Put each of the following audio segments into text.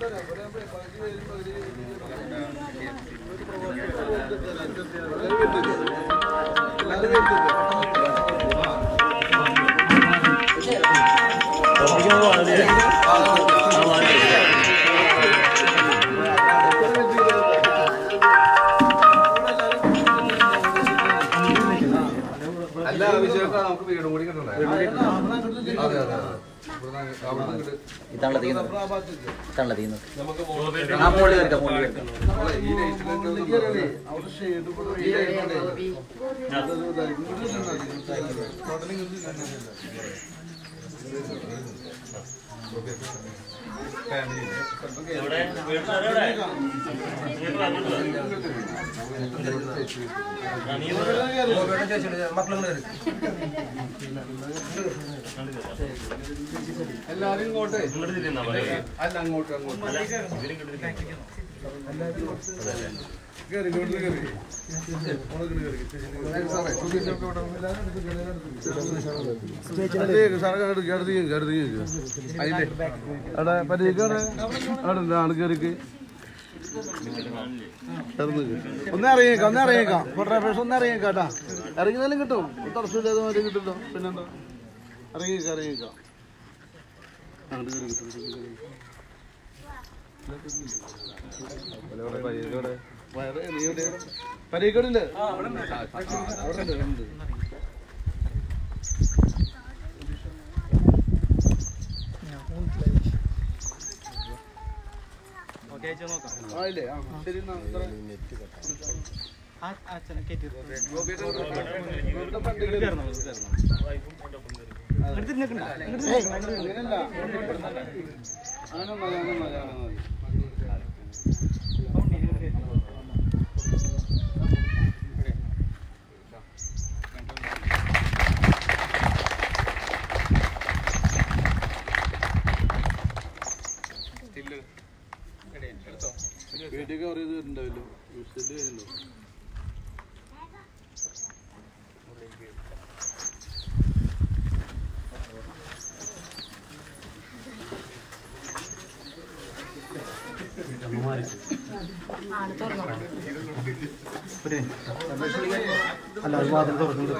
അല്ല വിജയൊക്കെ നമുക്ക് വീടും കൂടി കിട്ടണ്ടേ അതെ അതെ അതെ ഇവിടുന്ന് അവിടെ നിന്ന് ഇതാണല്ലോ തീരുന്നത് ഇതാണല്ലോ തീരുന്നത് ആ മുകളിൽ കയറിക്കാം മുകളിൽ കയറിക്കാം ഈ ലൈറ്റിലൊക്കെ എല്ലാരും ഇങ്ങോട്ട് അല്ല അങ്ങോട്ട് അങ്ങോട്ട് കേറി ഇങ്ങോട്ട് കേറി അങ്ങോട്ട് കേറി. സാറേ, സുധീഷൊക്കെ ഇവിടെ ഉണ്ട്. എല്ലാവരും അടുത്ത് കേറി, എല്ലാവരും അടുത്ത് കേറി. അടുത്തേക്ക് സാറേ, അടുത്തേക്ക്, അടുത്തേക്ക്, അടുത്തേക്ക്. അതിന്റെ അവിടെ പരീക്കാണ് അവിടെ ഉണ്ട് ആണ് കയറിക്ക് ഒന്ന് ഇറങ്ങിയേക്കാം ഒന്ന് ഇറങ്ങിയേക്കാം ഫോട്ടോഗ്രാഫേഴ്സ് ഒന്ന് ഇറങ്ങിയേക്കാം കേട്ടാ ഇറങ്ങിയാലും കിട്ടും തടസ്സമില്ലാതെ മാതിരി കിട്ടുമല്ലോ പിന്നെന്താ ഇറങ്ങിയേക്കാം ഇറങ്ങിയേക്കാം അങ്ങോട്ട് കയറി കിട്ടും പരീക്കടില്ലേ അവിടെ ഉണ്ട് അവിടെ ഉണ്ട് ആയില്ലേ ആ ശരി എന്നാ ഇത്ര- ഗോപിയുടെ ഗോപിയുടെ ഫ്രണ്ടിൽ കയറണം. ഏയ്, അങ്ങനെയല്ല. അങ്ങനെ മതി, അങ്ങനെ മതി, അങ്ങനെ മതി. വീട്ടിൽ കവർ ചെയ്ത് ഉണ്ടാവില്ലോ വീട്ടിൽ കഴിഞ്ഞല്ലോ അല്ല അത് വാതിൽ തുറന്നു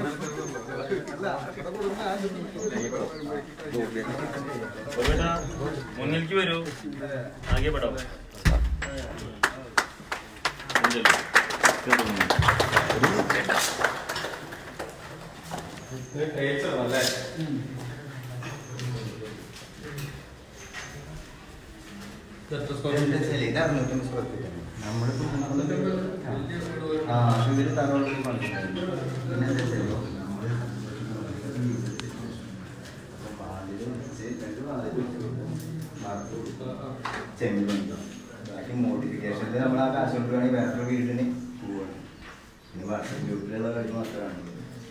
മുന്നിലേക്ക് വരൂ ആകെ പെടാം ഇത് അറുന്നൂറ്റമ്പത് സ്ക്വയർ ഫീറ്റ് ആണ് നമ്മളിപ്പോ ആ ഇതിൽ തറവാട് പിന്നെ എന്താ വെച്ചാൽ നമ്മള് വാതില് വെച്ച് രണ്ട് വാതില് വെച്ച് വാർപ്പ് ചെമ്പ് പണിതോ. ബാക്കി മോഡിഫിക്കേഷനിൽ നമ്മൾ ആ കാശ് കൊണ്ടുപോവാണെങ്കിൽ വേറൊരു വീടിന് പോവാണ് പിന്നെ വാട്സപ്പ് ഗ്രൂപ്പിലുള്ള കാര്യം മാത്രമാണ്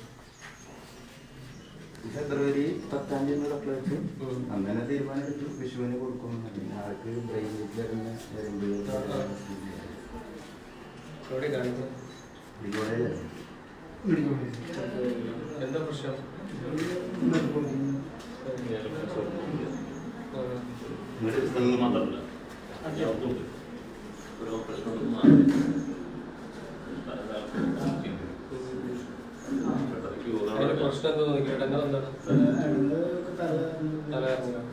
ഫെബ്രുവരി പത്താം തീയതി അപ്ലൈ വെച്ചു അങ്ങനെ തീരുമാനം എടുത്തു വിഷുവിന് കൊടുക്കും പിന്നെ ആൾക്ക് ബ്രെയിനിൽ വരുന്ന എന്താ പ്രശ്നം മാത്രമല്ല ഒരു ഓപ്പറേഷൻ അതിന്റെ പ്രശ്നം എന്താ നോക്കിയിട്ട് എന്താ എന്താണ് തലകറങ്ങുക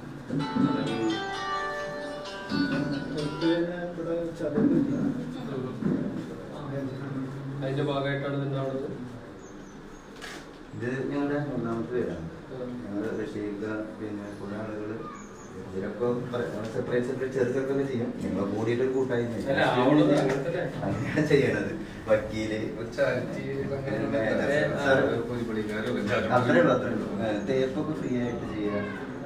അതിന്റെ ഭാഗമായിട്ടാണ് ഇതുണ്ടാവുന്നത് ഇത് ഞങ്ങളുടെ മൂന്നാമത്തെ പേരാണ് ഞങ്ങളുടെ റഷീദ പിന്നെ കുറെ ആളുകൾ ഇവരൊക്കെ സെപ്പറേറ്റ് സെപ്പറേറ്റ് ചെറു ചെറുതൊക്കെ ചെയ്യും ഞങ്ങൾ കൂടിയിട്ട് ഒരു കൂട്ടായി അല്ല, അവള് അങ്ങനെ തന്നെ. അങ്ങനെയാണ് ചെയ്യണത് വക്കീല് അത്രേ ഉള്ളൂ അത്രേ ഉള്ളൂ ഏ, തേപ്പൊക്കെ ഫ്രീ ആയിട്ട് ചെയ്യാം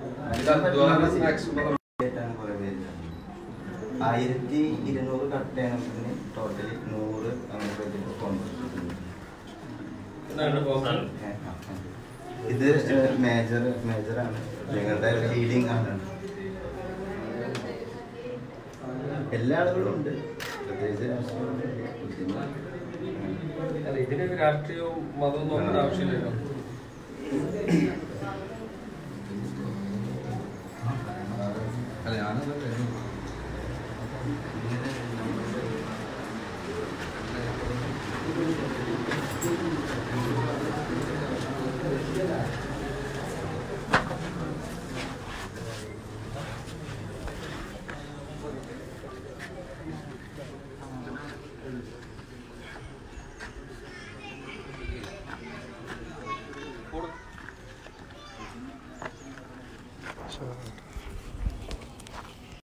ആയിട്ടാണ് കുറെ പേര് ആയിരത്തി ഇരുന്നൂറ് കട്ടയാണെങ്കിൽ ടോട്ടലി നൂറ് അങ്ങനെ കൊണ്ടുവന്നിട്ടുണ്ട് എന്താണ് ബോക്സ് ഇത് മേജർ മേജറാണ് നിങ്ങളുടെ ലീഡിങ് ആണ് എല്ലാ ആളുകളും ഉണ്ട് പ്രത്യേകിച്ച് രാഷ്ട്രീയമൊന്നുമില്ല. അല്ല ഇതിന് രാഷ്ട്രീയവും മതവും നോക്കേണ്ട ആവശ്യമില്ലല്ലോ അല്ല ഞാനത്